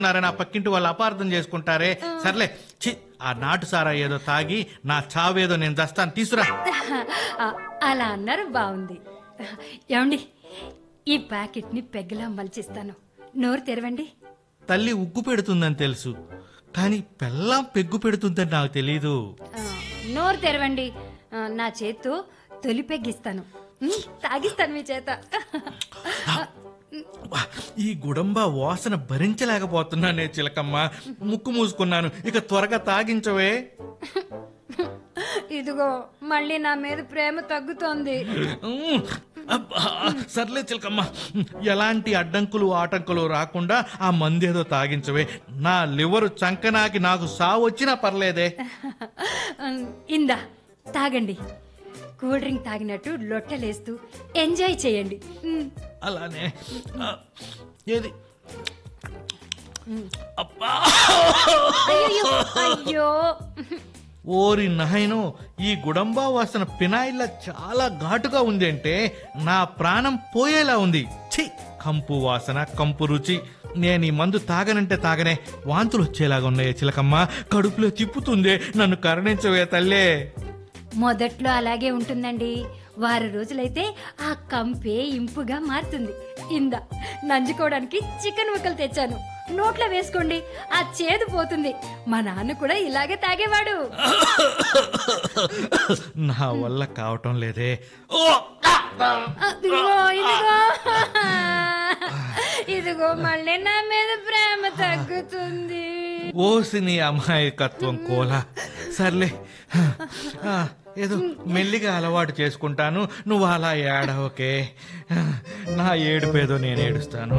ఉన్నారని ఆ పక్కింటి వాళ్ళు అపార్థం చేసుకుంటారే సర్లే చి ఆ నాటు సారా ఏదో తాగి నా చావేదో నేను దస్తాను తీసురా ఆ, అలా అన్నారు బాగుంది ఏమండి ఈ ప్యాకెట్ని పెగ్గలా మలిచిస్తాను నోరు తెరవండి తల్లి ఉగ్గు పెడుతుందని తెలుసు కానీ పెళ్ళాం పెగ్గు పెడుతుందని నాకు తెలీదు ఆ, నోరు తెరవండి ఆ, నా చేత్తో తొలి పెగ్గిస్తాను ఉమ్, తాగిస్తాను మీ చేత వా, ఈ గుడంబ వాసన భరించలేకపోతున్నానే చిలకమ్మ ముక్కు మూసుకున్నాను ఇక త్వరగా తాగించవే ఇదిగో మళ్ళీ నా మీద ప్రేమ తగ్గుతోంది ఉమ్, అబ్బా, సర్లే చిలకమ్మ ఎలాంటి అడ్డంకులు ఆటంకులు రాకుండా ఆ మందేదో తాగించవే నా లివరు చంకనాకి నాకు సావు వచ్చినా పర్లేదే ఉమ్, ఇందా తాగండి కూల్ డ్రింక్ తాగినట్టు లొట్టలేస్తూ ఎంజాయ్ చేయండి ఉమ్, అలానే ఆ, ఏది అబ్బా అయ్యో అయ్యో ఓరి నాయను ఈ గుడంబా వాసన పినాయిల్లా చాలా ఘాటుగా ఉంది అంటే నా ప్రాణం పోయేలా ఉంది ఛీ కంపు వాసన కంపు రుచి నేను ఈ మందు తాగనంటే తాగనే వాంతులు వచ్చేలాగా ఉన్నాయే చిలకమ్మ కడుపులో తిప్పుతుందే నన్ను కరుణించవే తల్లే మొదట్లో అలాగే ఉంటుందండి వారం రోజులైతే ఆ కంపే ఇంపుగా మారుతుంది ఇందా నంజుకోవడానికి చికెన్ ముక్కలు తెచ్చాను నోట్లో వేసుకోండి ఆ చేదు పోతుంది మా నాన్న కూడా ఇలాగే తాగేవాడు నా వల్ల కావటం లేదే ఓ అదిగో ఇదిగో ఇదిగో మళ్ళీ నా మీద ప్రేమ తగ్గుతుంది ఓసిని అమాయకత్వం కోలా సర్లే ఆ, ఏదో మెల్లిగా అలవాటు చేసుకుంటాను నువ్వు అలా ఏడవకే నా ఏడుపేదో నేను ఏడుస్తాను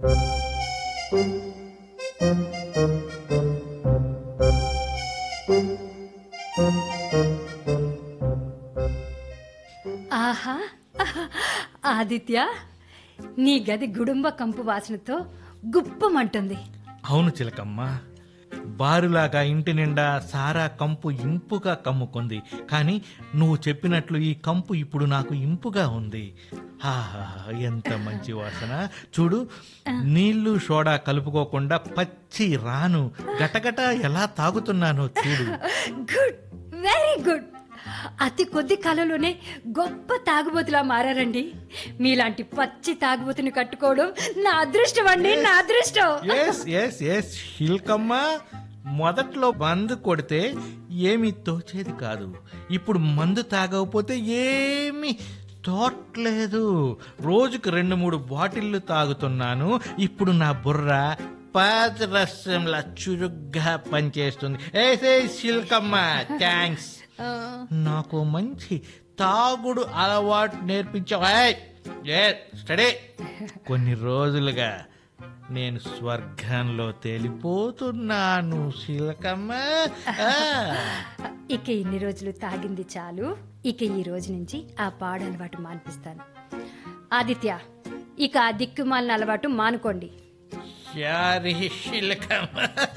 ఆహా ఆదిత్య నీ గది గుడుంబ కంపు వాసనతో గుప్పమంటుంది అవును చిలకమ్మ బారులాగా ఇంటి నిండా సారా కంపు ఇంపుగా కమ్ముకుంది కానీ నువ్వు చెప్పినట్లు ఈ కంపు ఇప్పుడు నాకు ఇంపుగా ఉంది ఆహా ఎంత మంచి వాసన చూడు నీళ్లు సోడా కలుపుకోకుండా పచ్చి రాను గటగట ఎలా తాగుతున్నానో చూడు గుడ్ వెరీ గుడ్ అతి కొద్ది కాలంలోనే గొప్ప తాగుబోతులా మారారండి మీలాంటి పచ్చి తాగుబోతుని కట్టుకోవడం నా అదృష్టం అండి నా అదృష్టం ఎస్ ఎస్ ఎస్ శిల్కమ్మ మొదట్లో మందు కొడితే ఏమీ తోచేది కాదు ఇప్పుడు మందు తాగకపోతే ఏమీ తోట్లేదు రోజుకు రెండు మూడు బాటిళ్లు తాగుతున్నాను ఇప్పుడు నా బుర్ర పాదరసంలా చురుగ్గా పనిచేస్తుంది ఏసే శిల్కమ్మ థ్యాంక్స్ ఆ, నాకు మంచి తాగుడు అలవాటు నేర్పించావు ఏయ్! ఏ స్టడీ కొన్ని రోజులుగా నేను స్వర్గంలో తేలిపోతున్నాను శిలకమ్మ ఆ. ఇక ఇన్ని రోజులు తాగింది చాలు ఇక ఈ రోజు నుంచి ఆ పాడు అలవాటు మాన్పిస్తాను ఆదిత్య ఇక ఆ దిక్కుమాలిన అలవాటు మానుకోండి శారీ శిలకమ్మ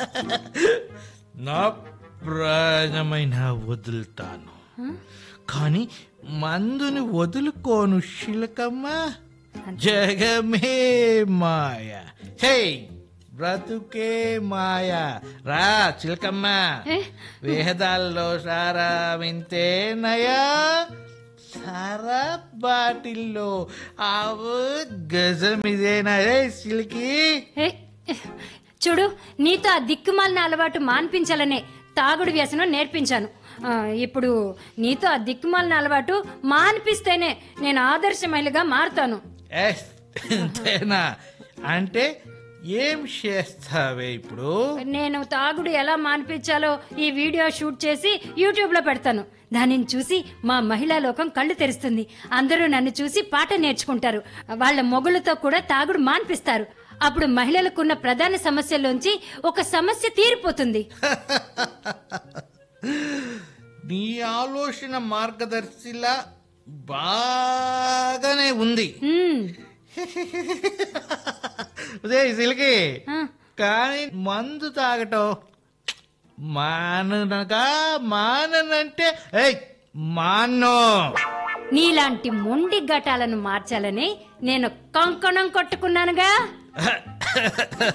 నా ప్రాణమైన వదులుతాను కానీ మందుని వదులుకోను శిలకమ్మ జగమే మాయ హే బ్రతుకే మాయ రా చిలకమ్మ ఏ? వేదాల్లో సారా వింతేనయా సారా బాటిల్లో ఆవు గజం ఇదేనా రే సిల్కి ఏ, చూడు నీతో ఆ దిక్కుమాలిన అలవాటు మాన్పించాలనే తాగుడు వ్యసనం నేర్పించాను ఆ, ఇప్పుడు నీతో ఆ దిక్కుమాలిన అలవాటు మాన్పిస్తేనే నేను ఆదర్శమైలుగా మారుతాను ఎస్, ఇంతేనా అంటే ఏం చేస్తావే ఇప్పుడు నేను తాగుడు ఎలా మాన్పించాలో ఈ వీడియో షూట్ చేసి యూట్యూబ్ లో పెడతాను దానిని చూసి మా మహిళా లోకం కళ్ళు తెరుస్తుంది అందరూ నన్ను చూసి పాట నేర్చుకుంటారు వాళ్ళ మొగుళ్ళతో కూడా తాగుడు మాన్పిస్తారు అప్పుడు మహిళలకున్న ప్రధాన సమస్యల్లోంచి ఒక సమస్య తీరిపోతుంది నీ ఆలోచన మార్గదర్శిలా బాగానే ఉంది హ్మ్. ఉదే సిల్కి ఆ, కానీ మందు తాగటం మాననగా మాననంటే ఏయ్ మానో నీలాంటి మొండి ఘటాలను మార్చాలని నేను కంకణం కొట్టుకున్నానుగా